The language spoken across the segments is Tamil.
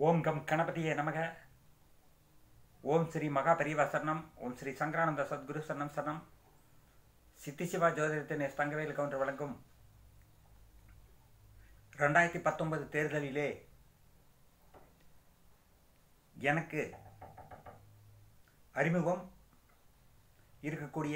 ஓம் கம் கணபதியே நமக ஓம் ஸ்ரீ மகாபரிவா சரணம் ஓம் ஸ்ரீ சங்கரானந்த சத்குரு சரணம் சரணம் சித்தி சிவா ஜோதிடத்தின் எஸ் தங்கவேல் கவுண்டர் வழங்கும் ரெண்டாயிரத்தி பத்தொன்பது தேர்தலிலே எனக்கு அறிமுகம் இருக்கக்கூடிய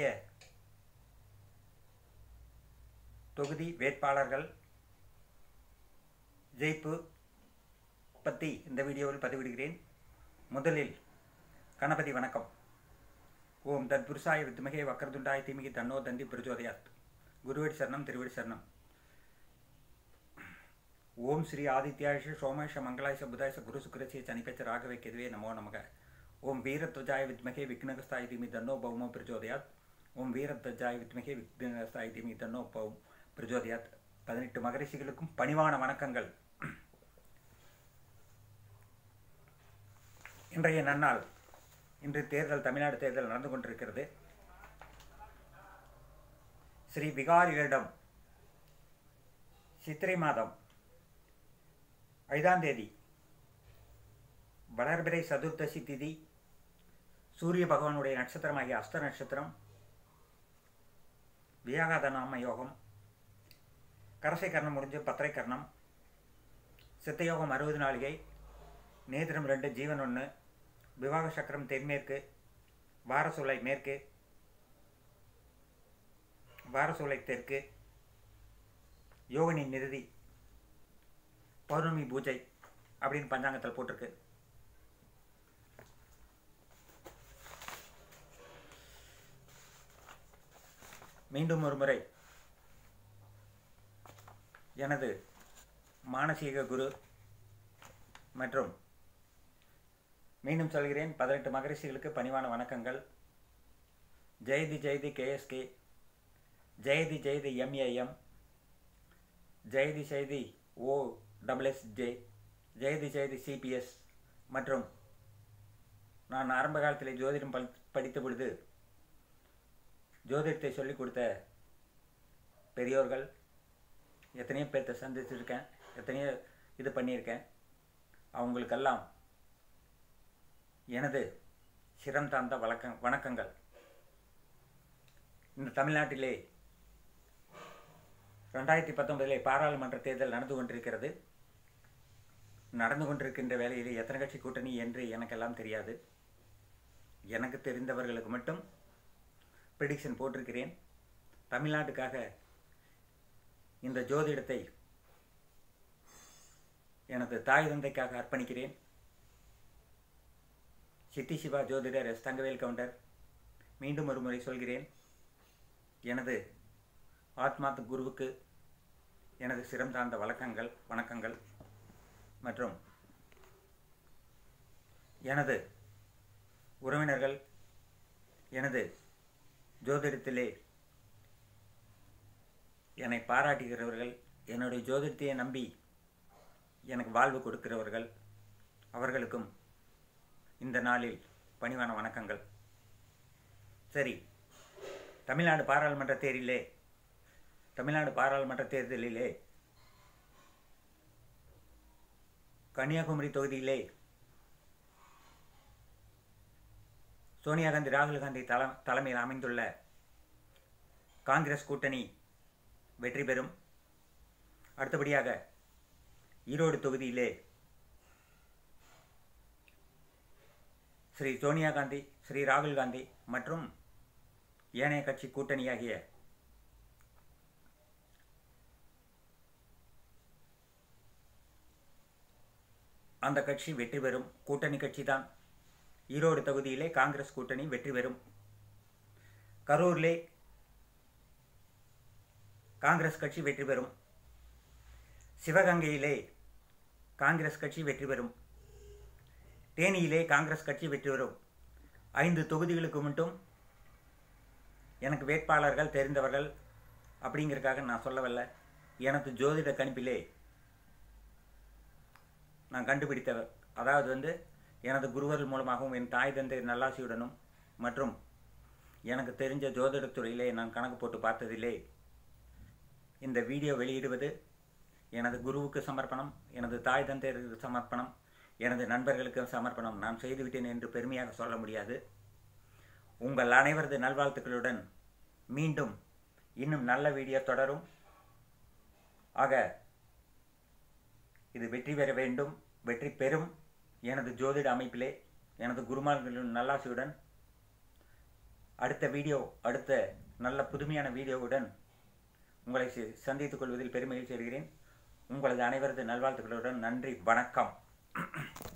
தொகுதி வேட்பாளர்கள் ஜெயிப்பு பற்றி இந்த வீடியோவில் பதிவிடுகிறேன் முதலில் கணபதி வணக்கம் ஓம் தத் புருஷாய வித்மகே வக்கரதுண்டாய தீமிகி தன்னோ தந்தி பிரச்சோதயாத் குருவடி சரணம் திருவடி சரணம் ஓம் ஸ்ரீ ஆதித்யாயஷ சோமேஷ மங்களாயச புதாயச குரு சுக்கரசிய சனிப்பச்ச ராகவே கெதுவே நமோ நமக ஓம் வீரத்வஜாய வித்மகே விக்னகஸ்தாய தீமி தன்னோ பௌமோ பிரச்சோதயாத் ஓம் வீரத்வஜாய வித்மகே விக்னகஸ்தாய தீமி தன்னோ பௌம் பிரச்சோதயாத் பதினெட்டு மகரிஷிகளுக்கும் பணிவான வணக்கங்கள் இன்றைய நன்னாள் இன்று தேர்தல் தமிழ்நாடு தேர்தல் நடந்து கொண்டிருக்கிறது ஸ்ரீ விகாரிகளிடம் சித்திரை மாதம் ஐந்தாம் தேதி வளர்பிறை சதுர்த்தசி திதி சூரிய பகவானுடைய நட்சத்திரமாகிய அஸ்த நட்சத்திரம் வியாகாத நாம யோகம் கரசை கர்ணம் முடிஞ்சு பத்திரை கர்ணம் சித்தயோகம் அறுபது நாளிகை நேதிரம் ரெண்டு ஜீவன் ஒன்று விவாக சக்கரம் தென்மேற்கு வாரசூலை மேற்கு வாரசூலை தெற்கு யோகனி நிறுதி பௌர்ணமி பூஜை அப்படின்னு பஞ்சாங்கத்தில் போட்டிருக்கு மீண்டும் ஒரு முறை எனது மானசீக குரு மற்றும் மீண்டும் சொல்கிறேன் பதினெட்டு மகரிஷிகளுக்கு பணிவான வணக்கங்கள் ஜெயதி ஜெயதி கேஎஸ்கே ஜெயதி ஜெயதி எம்ஏஎம் ஜெயதி ஜெயதி ஓ டபிள்எஸ் ஜே ஜெயதி ஜெயதி சிபிஎஸ் மற்றும் நான் ஆரம்ப காலத்தில் ஜோதிடம் படி படித்த பொழுது ஜோதிடத்தை சொல்லிக் கொடுத்த பெரியோர்கள் எத்தனையோ பேர்த்த சந்திச்சிருக்கேன் எத்தனையோ இது பண்ணியிருக்கேன் அவங்களுக்கெல்லாம் எனது சிரம் தாழ்ந்த வழக்க வணக்கங்கள் இந்த தமிழ்நாட்டிலே ரெண்டாயிரத்தி பத்தொன்பதிலே பாராளுமன்ற தேர்தல் நடந்து கொண்டிருக்கிறது நடந்து கொண்டிருக்கின்ற வேலையிலே எத்தனை கட்சி கூட்டணி என்று எனக்கெல்லாம் தெரியாது எனக்கு தெரிந்தவர்களுக்கு மட்டும் ப்ரிடிக்ஷன் போட்டிருக்கிறேன் தமிழ்நாட்டுக்காக இந்த ஜோதிடத்தை எனது தாய் தந்தைக்காக அர்ப்பணிக்கிறேன் சித்தி சிவா ஜோதிடர் எஸ் தங்கவேல் கவுண்டர் மீண்டும் ஒரு முறை சொல்கிறேன் எனது ஆத்மாத் குருவுக்கு எனது சிரம் சார்ந்த வழக்கங்கள் வணக்கங்கள் மற்றும் எனது உறவினர்கள் எனது ஜோதிடத்திலே என்னை பாராட்டுகிறவர்கள் என்னுடைய ஜோதிடத்தையே நம்பி எனக்கு வாழ்வு கொடுக்கிறவர்கள் அவர்களுக்கும் இந்த நாளில் பணிவான வணக்கங்கள் சரி தமிழ்நாடு பாராளுமன்ற தேர்தலிலே தமிழ்நாடு பாராளுமன்ற தேர்தலிலே கன்னியாகுமரி தொகுதியிலே சோனியா காந்தி ராகுல் காந்தி தல தலைமையில் அமைந்துள்ள காங்கிரஸ் கூட்டணி வெற்றி பெறும் அடுத்தபடியாக ஈரோடு தொகுதியிலே ஸ்ரீ சோனியா காந்தி ஸ்ரீ ராகுல் காந்தி மற்றும் ஏனைய கட்சி கூட்டணியாகிய அந்த கட்சி வெற்றி பெறும் கூட்டணி கட்சி தான் ஈரோடு தொகுதியிலே காங்கிரஸ் கூட்டணி வெற்றி பெறும் கரூரிலே காங்கிரஸ் கட்சி வெற்றி பெறும் சிவகங்கையிலே காங்கிரஸ் கட்சி வெற்றி பெறும் தேனியிலே காங்கிரஸ் கட்சி வெற்றி பெறும் ஐந்து தொகுதிகளுக்கு மட்டும் எனக்கு வேட்பாளர்கள் தெரிந்தவர்கள் அப்படிங்கிறதுக்காக நான் சொல்லவில்லை எனது ஜோதிட கணிப்பிலே நான் கண்டுபிடித்தவர் அதாவது வந்து எனது குருவர்கள் மூலமாகவும் என் தாய் தந்தை நல்லாசியுடனும் மற்றும் எனக்கு தெரிஞ்ச ஜோதிடத்துறையிலே நான் கணக்கு போட்டு பார்த்ததிலே இந்த வீடியோ வெளியிடுவது எனது குருவுக்கு சமர்ப்பணம் எனது தாய் தந்தையருக்கு சமர்ப்பணம் எனது நண்பர்களுக்கு சமர்ப்பணம் நான் செய்துவிட்டேன் என்று பெருமையாக சொல்ல முடியாது உங்கள் அனைவரது நல்வாழ்த்துக்களுடன் மீண்டும் இன்னும் நல்ல வீடியோ தொடரும் ஆக இது வெற்றி பெற வேண்டும் வெற்றி பெறும் எனது ஜோதிட அமைப்பிலே எனது குருமார்களின் நல்லாசியுடன் அடுத்த வீடியோ அடுத்த நல்ல புதுமையான வீடியோவுடன் உங்களை சி- சந்தித்துக் கொள்வதில் பெருமையில் சேர்கிறேன் உங்களது அனைவரது நல்வாழ்த்துக்களுடன் நன்றி வணக்கம்